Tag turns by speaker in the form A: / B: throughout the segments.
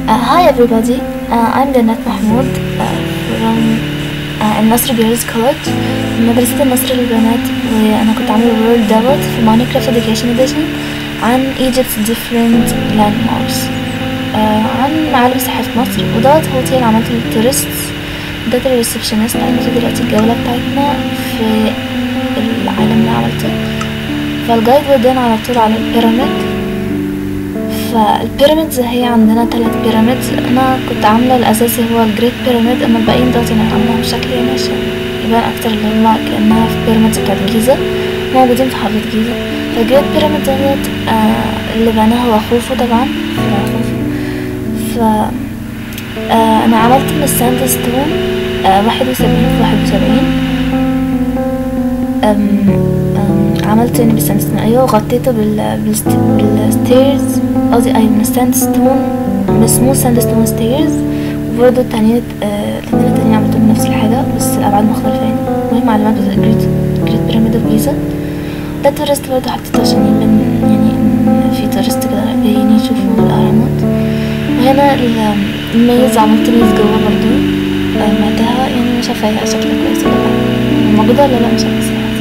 A: Uh, hi everybody, uh, I'm Jannat Mahmoud uh, from uh, النصر Girls College مدرسة النصر للبنات وأنا كنت عاملة الورد دوت في Minecraft Education Edition عن Egypt's different landmarks uh, عن معالم سياحية مصر ودوت هو اللي عملته للتورست ده الريسبشنست هنبتدي دلوقتي الجولة بتاعتنا في العالم اللي عملته فالجايد ودانا على طول على البيراميد فالبيراميدز هي عندنا تلات بيراميدز انا كنت عامله الاساسي هو الجريت بيراميد اما الباقيين دوت انا عاملاهم بشكل يعني عشان يبان اكتر اللي هما كانها في بيراميدز بتاعت الجيزه موجودين في حافظة الجيزه فالجريت بيراميد دوت آه اللي بناه هو خوفو طبعا خوفو ف آه انا عملت من الساند ستون آه واحد وسبعين في واحد وسبعين عملت يعني بالساند ستون ايوه وغطيته بال بالستيرز قصدي ايوه من الساند ستون بسمو ساند ستون ستيرز وبرضه التانيين آه الاتنين التانيين عملتهم بنفس الحاجة بس الأبعاد مختلفة يعني المهم علامات جريت جريت بيراميد اوف جيزا ده تورست برضه حطيته عشان يبان يعني إن في تورست كده جايين يشوفوا الأهرامات وهنا الميز عملت ميز جوه برضه بعدها يعني مش عارفة هي شكلها كويس ولا لأ موجودة ولا لأ مش عارفة الصراحة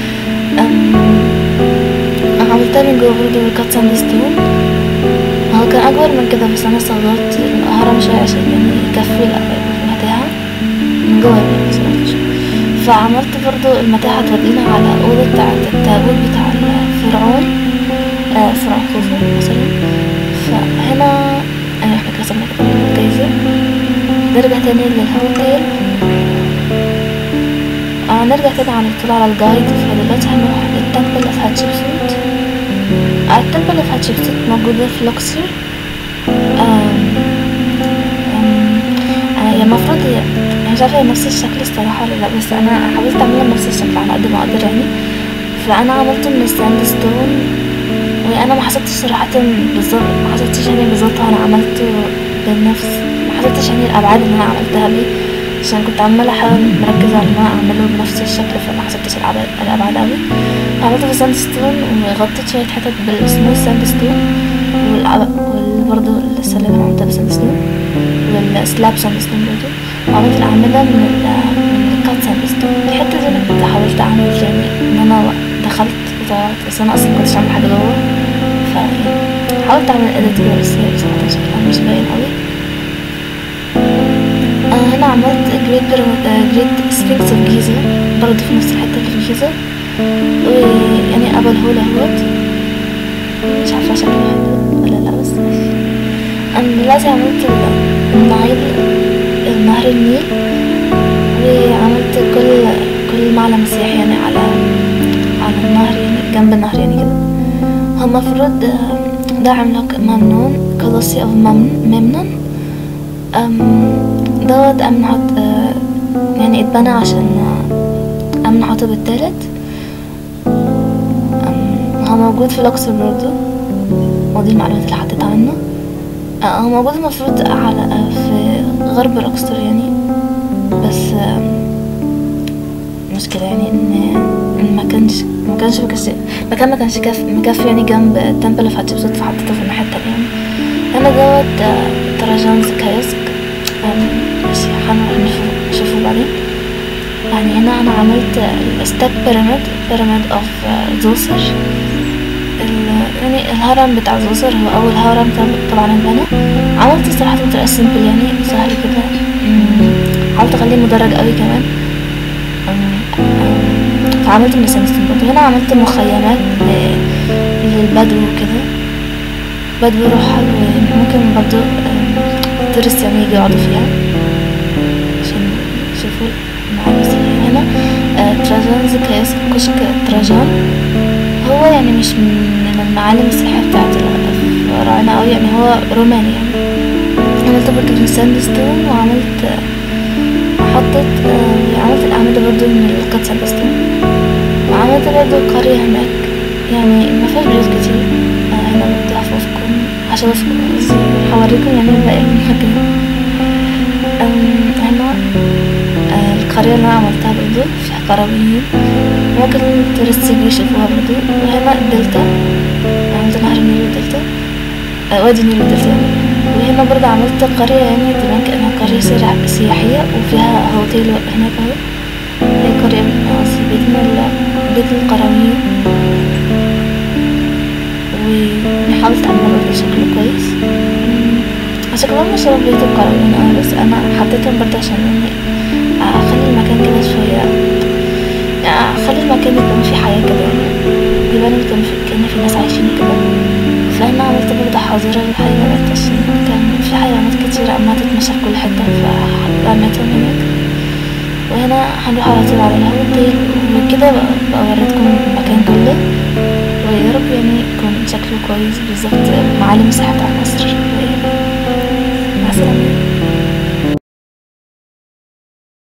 A: عملتها من جوه برضه بالكات ساند ستون هو كان أكبر من كده بس أنا صغرت الهرم شوية عشان يعني يكفي المتاحة من جوه يعني صغرت شوية فعملت برضو المتاحة تودينا على أوضة بتاعة التابوت بتاع الفرعون آه فرعون خوفو مثلا فهنا يعني احنا كسبنا كده الجايزة نرجع تاني للهوتيل آه نرجع تاني على طول على الجايد فدلوقتي هنروح للتمبل اوف هاتشبسوت التمبل اوف هاتشبسوت موجودة في لوكسور هي المفروض هي مش عارفة هي نفس الشكل الصراحة ولا لأ بس أنا حاولت أعملها بنفس الشكل على قد ما أقدر يعني فأنا عملته من الساند ستون وأنا ما حسبتش صراحة بالظبط ما حسبتش يعني بالظبط أنا عملته بنفس ما حسبتش يعني الأبعاد اللي أنا عملتها بيه عشان كنت عمالة أحاول مركزة على إن أنا أعمله بنفس الشكل فما حسبتش الأبعاد الأبعاد أوي عملته بالساند ستون وغطيت شوية حتت بالسموث ساند ستون وبرضه السلالم عملتها بالساند ستون والسلاب ساند ستون برضه وعملت الأعمدة من ال من الكات ساند ستون الحتة دي أنا كنت حاولت أعمل يعني إن أنا دخلت وطلعت بس أنا أصلا مكنتش أعمل حاجة جوه ف حاولت أعمل إيديت كده بس هي بصراحة شكلها مش باين أوي آه هنا عملت جريت جريت سفنكس اوف جيزة برضه في نفس الحتة اللي في الجيزة ويعني أبل هول اهوت مش عارفة شكله حلو ولا لأ بس أنا دلوقتي عملت النايل نهر النيل وعملت كل كل معلم سياحي يعني على على النهر يعني جنب النهر يعني كده هو المفروض ده عملاق ممنون كولوسي اوف ممنون دوت أمنحت يعني اتبنى عشان أمنحته بالتالت هو موجود في لوكسور برضو ودي المعلومات اللي حطيت عنه هو موجود المفروض على في غرب لوكسور يعني بس مشكلة يعني ان ان ما كانش ما كانش مكانش المكان ما كانش كاف مكفي يعني جنب تمبل اوف هاتشبسوت فحطيته في الناحية التانية يعني هنا دوت تراجانز كايسك ماشي هنروح نشوفه بعدين يعني هنا انا عملت ستيب بيراميد بيراميد اوف زوسر يعني الهرم بتاع زوسر هو اول هرم طبعا اتبنى عملت صراحة بطريقة سيمبل يعني سهل كده حاولت اخليه مدرج قوي كمان فعملت من السنستون برضه هنا عملت مخيمات للبدو وكده بدو روحها وممكن برضه التورست يعني يجي يقعدوا فيها عشان يشوفوا المعالم هنا تراجان زكايس كشك تراجان هو يعني مش من المعالم السياحية بتاعت الفراعنة أوي يعني هو روماني يعني عملت برضه من ساند ستون وعملت حطت عملت الأعمدة برضه من القط ساند ستون وعملت برضه قرية هناك يعني ما فيهاش بيوت كتير هنا مفتوح فوقكم عشان هوريكم يعني باقي المكان هنا القرية اللي أنا عملتها برضه فيها قرويين ممكن التورست يجوا يشوفوها برضه وهنا الدلتا عملت نهر النيل والدلتا وادي النيل والدلتا يعني وانا برضه عملت قرية يعني تبان كأنها قرية سياح- سياحية وفيها هوتيل هناك اهو هي قرية من قصدي بيت من ال- بيت القرويين وحاولت اعمله برضه شكله كويس مم، شكلهم مش شبه بيت القرويين اه بس انا حطيتهم برضه عشان يعني اخلي المكان كده شوية يعني اخلي المكان يكون فيه حياة كده يعني يبان كان في كأن في ناس عايشين كده فأنا عملت برضه حظيرة للحيوانات عشان كان في حيوانات كتيرة عمالة تتمشى في كل حتة فرميتهم هناك وهنا هنروح على طول على الهوتيل وكده بقى بقى وريتكم المكان كله ويا رب يعني يكون شكله كويس بالظبط معالم السياحة بتاع مصر مع السلامة